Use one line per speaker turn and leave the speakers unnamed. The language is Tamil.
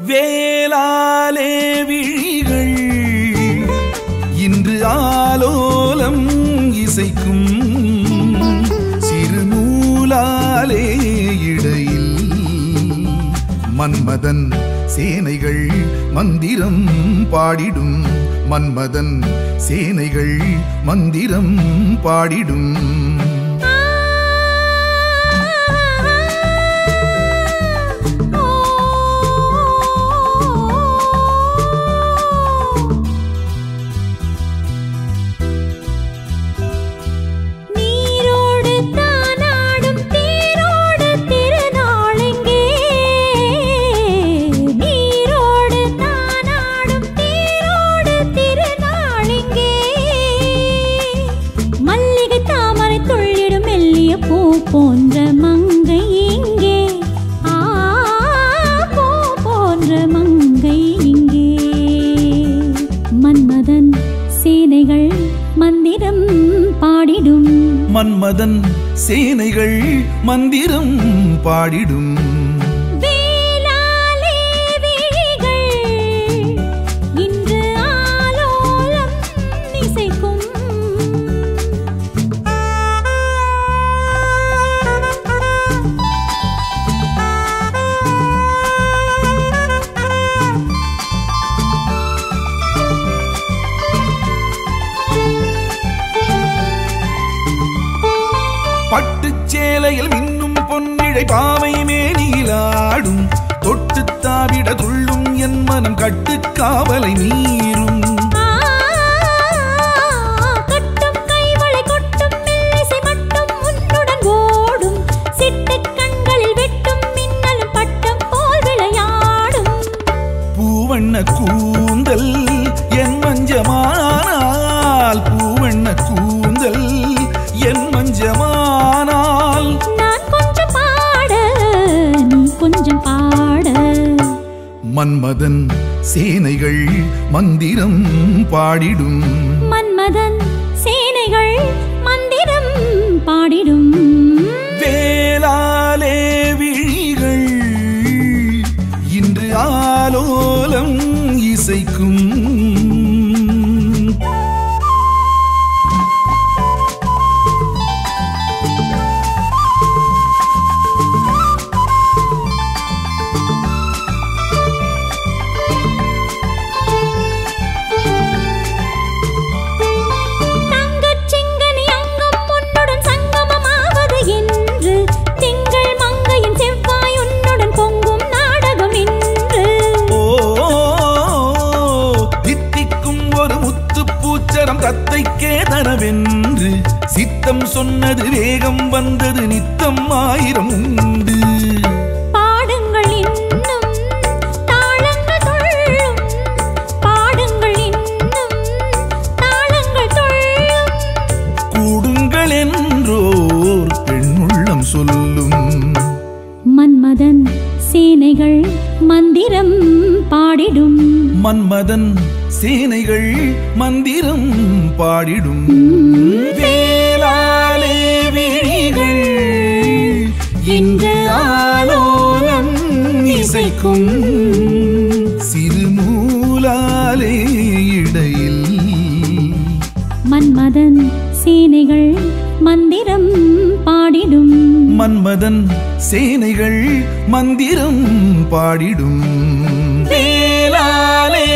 வேளாலே விழிகள் இன்று ஆலோலம் இசைக்கும் சிறுநூலாலே இடையில் மன்மதன் சேனைகள் மந்திரம் பாடிடும் மன்மதன் சேனைகள் மந்திரம் பாடிடும்
நீரோடு தானாடும் தேரோடு திருநாளெங்கே நீரோடு தானாடும் தேரோடு திருநாளெங்கே மல்லிகை தாமரை துள்ளிடும் மெல்லிய பூ போன்ற மங்கை இங்கே ஆ பூ போன்ற மங்கை இங்கே மன்மதன் சேனைகள் மந்திரம் பாடிடும்
மன்மதன் சேனைகள் மந்திரம் பாடிடும்
வேளாலே விழிகள் இன்று ஆலோலம் இசைக்கும்
பட்டுச் சேலையில் மின்னும் பொன்னிழை பாவை மேனியிலாடும் தொட்டு தாவிட துள்ளும் என் மனம் கட்டுக்காவலை மீறும்
ஆ, கட்டும் கைவளை கொட்டும் மெல்லிசை மட்டும் உன்னுடன் ஓடும் சிட்டுக் கண்களில் வெட்டும் மின்னலும் பட்டம் போல் விளையாடும்
பூவண்ண கூந்தல் என் மஞ்சமானால் பூவண்ண கூந்தல் என் மஞ்சமானால்
நான் கொஞ்சம் பாட நீ கொஞ்சம் பாட
மன்மதன் சேனைகள் மந்திரம் பாடிடும்
மன்மதன் சேனைகள் மந்திரம் பாடிடும்
வேளாலே விழிகள் இன்று ஆலோலம் இசைக்கும்
தங்கச் செங்கனி அங்கம் உன்னுடன் சங்கமமாவது என்று திங்கள் மங்கையின் செவ்வாய் உன்னுடன் பொங்கும் நாடகம் என்று
ஓ தித்திக்கும் ஒரு முத்து பூச்சரம் தத்தைக்கே தரவென்று சித்தம் சொன்னது வேகம் வந்தது நித்தம் ஆயிரம் உண்டு
பாடுங்கள் இன்னும் தாளங்கள் துள்ளும் பாடுங்கள் இன்னும் தாளங்கள் துள்ளும்
கூடுங்கள் என்றோர் பெண்ணுள்ளம் சொல்லும்
மன்மதன் சேனைகள் மந்திரம் பாடிடும்
மன்மதன் சேனைகள் மந்திரம் பாடிடும் வேளாலே விழிகள் இன்று ஆலோலம் இசைக்கும் சிறுநூலாலே இடையில்
மன்மதன் சேனைகள் மந்திரம் பாடிடும்
மன்மதன் சேனைகள் மந்திரம் பாடிடும் வேளாலே